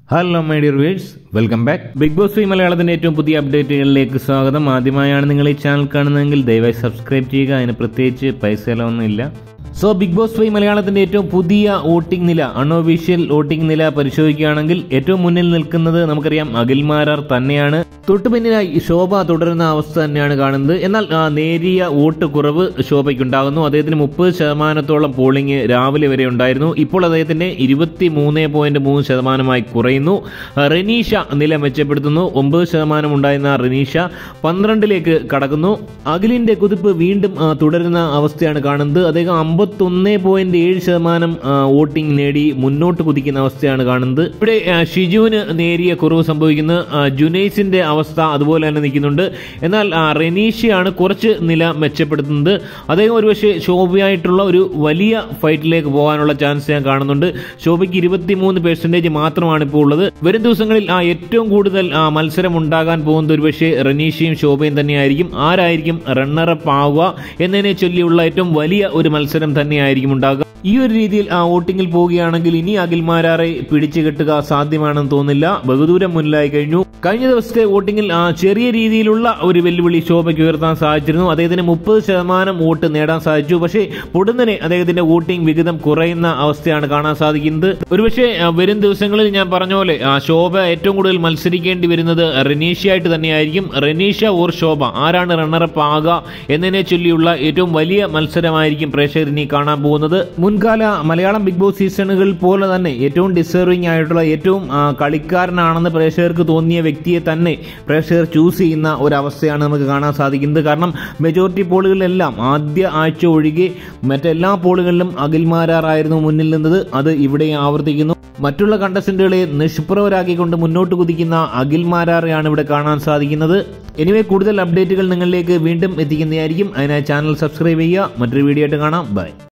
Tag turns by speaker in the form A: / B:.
A: hello my dear viewers welcome back big boss free മലയാളത്തിന്റെ ഏറ്റവും പുതിയ അപ്ഡേറ്റുകളിലേക്ക് സ്വാഗതം ആദ്യമായാണ് നിങ്ങൾ ഈ ചാനൽ കാണുന്നതെങ്കിൽ ദയവായി സബ്സ്ക്രൈബ് ചെയ്യുക അതിന് പ്രത്യേകിച്ച് പൈസ ഒന്നുമില്ല സോ ബിഗ് ബോസ് ഫ്രീ മലയാളത്തിന്റെ ഏറ്റവും പുതിയ വോട്ടിംഗ് നില അൺഒഫീഷ്യൽ വോട്ടിംഗ് നില പരിശോധിക്കുകയാണെങ്കിൽ ഏറ്റവും മുന്നിൽ നിൽക്കുന്നത് നമുക്കറിയാം അഖിൽമാരാർ തന്നെയാണ് തൊട്ടു പിന്നിലായി ശോഭ തുടരുന്ന അവസ്ഥ തന്നെയാണ് കാണുന്നത് എന്നാൽ ആ, നേരിയ വോട്ട് കുറവ് ശോഭയ്ക്കുണ്ടാകുന്നു അദ്ദേഹത്തിന് മുപ്പത് ശതമാനത്തോളം പോളിംഗ് രാവിലെ വരെ ഉണ്ടായിരുന്നു ഇപ്പോൾ അദ്ദേഹത്തിന്റെ ഇരുപത്തി മൂന്ന് പോയിന്റ് മൂന്ന് ശതമാനമായി കുറയുന്നു ആ, റെനീഷ നില മെച്ചപ്പെടുത്തുന്നു ഒമ്പത് ശതമാനം ഉണ്ടായിരുന്ന റെനീഷ പന്ത്രണ്ടിലേക്ക് കടക്കുന്നു അഖിലിന്റെ കുതിപ്പ് വീണ്ടും ആ, തുടരുന്ന അവസ്ഥയാണ് കാണുന്നത് അദ്ദേഹം അമ്പത്തൊന്ന് പോയിന്റ് ഏഴ് ശതമാനം ആ, വോട്ടിംഗ് നേടി മുന്നോട്ട് കുതിക്കുന്ന അവസ്ഥയാണ് കാണുന്നത് ഇവിടെ ആ, ഷിജുവിന് നേരിയ കുറവ് സംഭവിക്കുന്നു ആ, ജുനൈസിന്റെ അവസ്ഥ അതുപോലെ തന്നെ നിൽക്കുന്നുണ്ട് എന്നാൽ ആ, റെനീഷയാണ് കുറച്ച് നില മെച്ചപ്പെടുത്തുന്നത് അദ്ദേഹം ഒരുപക്ഷെ ശോഭയായിട്ടുള്ള ഒരു വലിയ ഫൈറ്റിലേക്ക് പോകാനുള്ള ചാൻസ് ഞാൻ കാണുന്നുണ്ട് ശോഭയ്ക്ക് ഇരുപത്തിമൂന്ന് പെർസെന്റേജ് മാത്രമാണ് ഇപ്പോൾ ഉള്ളത് വരും ദിവസങ്ങളിൽ ആ ഏറ്റവും കൂടുതൽ ആ, മത്സരം ഉണ്ടാകാൻ പോകുന്നത് ഒരുപക്ഷെ റനീഷയും ശോഭയും തന്നെയായിരിക്കും ആരായിരിക്കും റണ്ണറപ്പ് ആവുക എന്നതിനെ ചൊല്ലിയുള്ള ഏറ്റവും വലിയ ഒരു മത്സരം തന്നെയായിരിക്കും ഉണ്ടാകുക ഈ ഒരു രീതിയിൽ ആ വോട്ടിങ്ങിൽ പോവുകയാണെങ്കിൽ ഇനി അഖിൽമാരാറെ പിടിച്ചു കെട്ടുക സാധ്യമാണെന്ന് തോന്നില്ല ബഹുദൂരം മുന്നിലായി കഴിഞ്ഞു കഴിഞ്ഞ ദിവസത്തെ വോട്ടിങ്ങിൽ ആ ചെറിയ രീതിയിലുള്ള ഒരു വെല്ലുവിളി ശോഭയ്ക്ക് ഉയർത്താൻ സാധിച്ചിരുന്നു അദ്ദേഹത്തിന് മുപ്പത് ശതമാനം വോട്ട് നേടാൻ സാധിച്ചു പക്ഷേ പൊടുന്നനെ അദ്ദേഹത്തിന്റെ വോട്ടിംഗ് വിഹിതം കുറയുന്ന അവസ്ഥയാണ് കാണാൻ സാധിക്കുന്നത് ഒരുപക്ഷെ ആ, വരും ദിവസങ്ങളിൽ ഞാൻ പറഞ്ഞ പോലെ ആ, ശോഭ ഏറ്റവും കൂടുതൽ മത്സരിക്കേണ്ടി വരുന്നത് റനീഷയായിട്ട് തന്നെയായിരിക്കും റനീഷ ഓർ ശോഭ ആരാണ് റണ്ണറപ്പ് ആകുക എന്നതിനെ ചൊല്ലിയുള്ള ഏറ്റവും വലിയ മത്സരമായിരിക്കും പ്രേക്ഷകർ ഇനി കാണാൻ പോകുന്നത് മുൻകാല മലയാളം ബിഗ് ബോസ് സീസണുകൾ പോലെ തന്നെ ഏറ്റവും ഡിസേർവിംഗ് ആയിട്ടുള്ള ഏറ്റവും ആ, കളിക്കാരനാണെന്ന് പ്രേക്ഷകർക്ക് തോന്നിയ വ്യക്തിയെ തന്നെ പ്രേക്ഷകർ ചൂസ് ചെയ്യുന്ന ഒരു അവസ്ഥയാണ് നമുക്ക് കാണാൻ സാധിക്കുന്നത് കാരണം മെജോറിറ്റി പോളുകളിലെല്ലാം ആദ്യ ആഴ്ച ഒഴികെ മറ്റെല്ലാ പോളുകളിലും അഖിൽമാരാറായിരുന്നു മുന്നിൽ നിന്നത് അത് ഇവിടെ ആവർത്തിക്കുന്നു മറ്റുള്ള കണ്ടസ്റ്റന്റുകളെ നിഷ്പ്രവരാക്കിക്കൊണ്ട് മുന്നോട്ട് കുതിക്കുന്ന അഖിൽമാരാറെയാണ് ഇവിടെ കാണാൻ സാധിക്കുന്നത് എനിവേ കൂടുതൽ അപ്ഡേറ്റുകൾ നിങ്ങളിലേക്ക് വീണ്ടും എത്തിക്കുന്നതായിരിക്കും അതിനായി ചാനൽ സബ്സ്ക്രൈബ് ചെയ്യുക മറ്റൊരു വീഡിയോ ആയിട്ട് കാണാം ബൈ